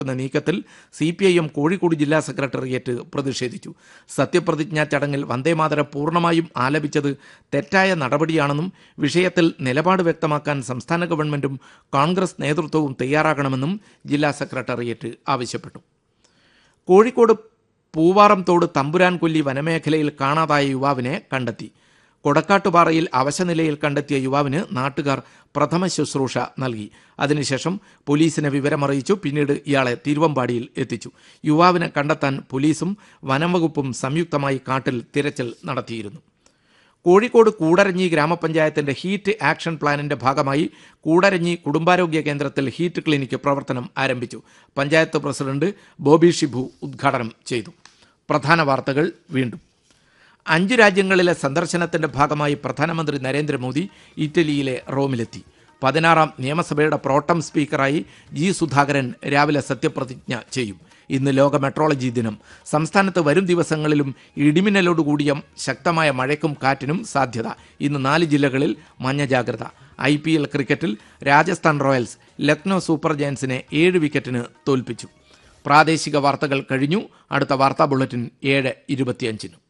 എന്ന നീക്കത്തിൽ C P I M Kozhikode ജില്ലാ സെക്രട്ടേറിയറ്റ് പ്രതിഷേധിച്ചു സത്യപ്രതിജ്ഞാ ചടങ്ങിൽ വന്ദേമാതരം പൂർണ്ണമായും ആലപിച്ചത് തെറ്റായ നടപടിയാണെന്നും വിഷയത്തിൽ നിലപാട് വ്യക്തമാക്കാൻ സംസ്ഥാന ഗവൺമെന്റും കോൺഗ്രസ് നേതൃത്വവും തയ്യാറാകണമെന്നും ജില്ലാ സെക്രട്ടേറിയറ്റ് ആവശ്യപ്പെട്ടു കോഴിക്കോട് പൂവാറംതോട് തമ്പുരാൻകൊല്ലി വനമേഖലയിൽ കാണാതായ യുവാവിനെ കണ്ടെത്തി കൊടക്കാട്ടുപാറയിൽ അവശനിലയിൽ കണ്ടെത്തിയ യുവാവിന് നാട്ടുകാർ പ്രഥമ ശുശ്രൂഷ നൽകി അതിനുശേഷം പോലീസിനെ വിവരമറിയിച്ചു പിന്നീട് ഇയാളെ തിരുവമ്പാടിയിൽ എത്തിച്ചു യുവാവിനെ കണ്ടെത്താൻ പോലീസും വനംവകുപ്പും സംയുക്തമായി കാട്ടിൽ തിരച്ചിൽ നടത്തിയിരുന്നു കോഴിക്കോട് കൂടരഞ്ഞി ഗ്രാമപഞ്ചായത്തിന്റെ ഹീറ്റ് ആക്ഷൻ പ്ലാനിന്റെ ഭാഗമായി കൂടരഞ്ഞി കുടുംബാരോഗ്യ കേന്ദ്രത്തിൽ ഹീറ്റ് ക്ലിനിക്ക് പ്രവർത്തനം ആരംഭിച്ചു പഞ്ചായത്ത് പ്രസിഡന്റ് ബോബി ഷിബു ഉദ്ഘാടനം ചെയ്തു പ്രധാന വാർത്തകൾ വീണ്ടും അഞ്ച് രാജ്യങ്ങളിലെ സന്ദർശനത്തിന്റെ ഭാഗമായി പ്രധാനമന്ത്രി നരേന്ദ്രമോദി ഇറ്റലിയിലെ റോമിലെത്തി പതിനാറാം നിയമസഭയുടെ പ്രോട്ടം സ്പീക്കറായി ജി സുധാകരൻ രാവിലെ സത്യപ്രതിജ്ഞ ചെയ്യും ഇന്ന് ലോക മെട്രോളജി ദിനം സംസ്ഥാനത്ത് വരും ദിവസങ്ങളിലും ഇടിമിന്നലോടുകൂടിയ ശക്തമായ മഴയ്ക്കും കാറ്റിനും സാധ്യത ഇന്ന് നാല് ജില്ലകളിൽ മഞ്ഞ ജാഗ്രത ഐ പി എൽ ക്രിക്കറ്റിൽ രാജസ്ഥാൻ റോയൽസ് ലക്നോ സൂപ്പർ ജയൻസിനെ ഏഴ് വിക്കറ്റിന് തോൽപ്പിച്ചു പ്രാദേശിക വാർത്തകൾ കഴിഞ്ഞു അടുത്ത വാർത്താ ബുള്ളറ്റിൻ ഏഴ് ഇരുപത്തിയഞ്ചിന്